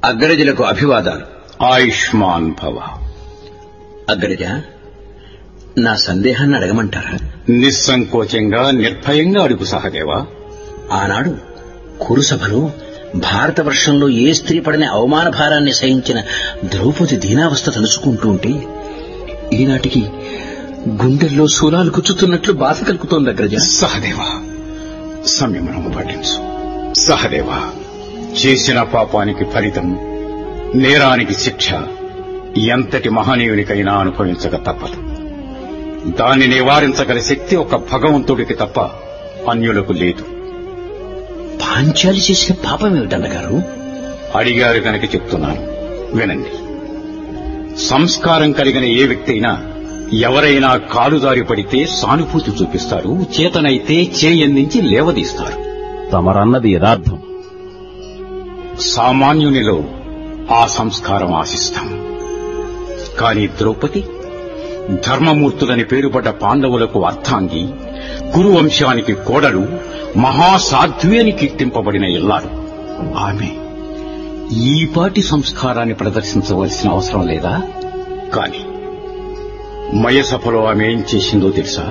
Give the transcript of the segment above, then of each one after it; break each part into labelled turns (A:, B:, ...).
A: అగ్రజులకు అభివాదాలు
B: ఆయుష్మాన్ భవ
A: అగ్రజ నా సందేహాన్ని అడగమంటారా
B: నిస్సంకోచంగా నిర్భయంగా అడుగు సహదేవా
A: ఆనాడు కురుసభలో భారతవర్షంలో ఏ స్త్రీ పడిన అవమాన భారాన్ని సహించిన ద్రౌపది దీనావస్థ తలుచుకుంటూ ఉంటే ఈనాటికి గుండెల్లో శూలాలు గుచ్చుతున్నట్లు బాధ కలుగుతోంది అగ్రజ
B: సహదేవా సంయమనము పాటించు సహదేవా చేసిన పాపానికి ఫలితం నేరానికి శిక్ష ఎంతటి మహనీయునికైనా అనుభవించక తప్పదు దాన్ని నివారించగల శక్తి ఒక భగవంతుడికి తప్ప అన్యులకు లేదు
A: పాంచాలి చేసిన పాపం ఏమిటన్నగారు
B: అడిగారు కనుక చెప్తున్నాను వినండి సంస్కారం కలిగిన ఏ వ్యక్తి అయినా ఎవరైనా కాలుదారి పడితే సానుభూతి చూపిస్తారు చేతనైతే చేయందించి లేవదీస్తారు
C: తమరన్నది యథార్థం
B: సామాన్యునిలో ఆ సంస్కారం ఆశిస్తాం కాని ద్రౌపది ధర్మమూర్తులని పేరుపడ్డ పాండవులకు అర్థాంగి కురువంశానికి కోడలు మహాసాధ్వి అని కీర్తింపబడిన ఇల్లాడు ఆమె ఈపాటి సంస్కారాన్ని ప్రదర్శించవలసిన అవసరం లేదా కాని మయసభలో ఆమె ఏం చేసిందో తెలుసా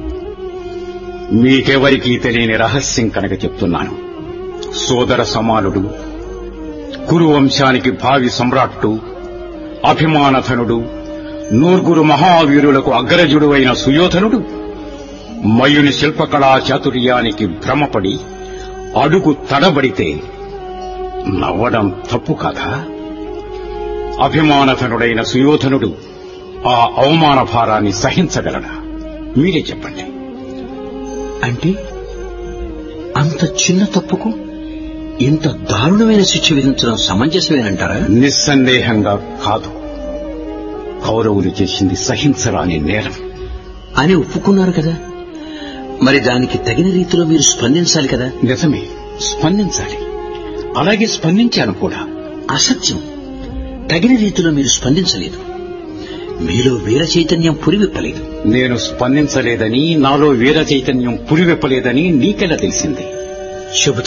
B: మీకెవరికీ తెలియని రహస్యం కనుక చెప్తున్నాను సోదర సమానుడు కురువంశానికి భావి సమ్రాట్టు అభిమానధనుడు నూర్గురు మహావీరులకు అగ్రజుడు అయిన సుయోధనుడు మయుని శిల్పకళా చాతుర్యానికి భ్రమపడి అడుగు తడబడితే నవ్వడం తప్పు కాదా అభిమానధనుడైన సుయోధనుడు ఆ అవమాన భారాన్ని సహించగలడా మీరే చెప్పండి
A: అంటే అంత చిన్న తప్పుకు ఇంత దారుణమైన శిక్ష విధించడం సమంజసమేనంటారా
B: నిస్సందేహంగా కాదు కౌరవులు చేసింది సహించరాని నేరం
A: అని ఒప్పుకున్నారు కదా మరి దానికి తగిన రీతిలో మీరు స్పందించాలి కదా
B: నిజమే స్పందించాలి అలాగే స్పందించాను కూడా
A: అసత్యం తగిన రీతిలో మీరు స్పందించలేదు మీలో వీర చైతన్యం పురివిప్పలేదు
B: నేను స్పందించలేదని నాలో వీర చైతన్యం పురివెప్పలేదని నీకెలా తెలిసింది
A: శుభ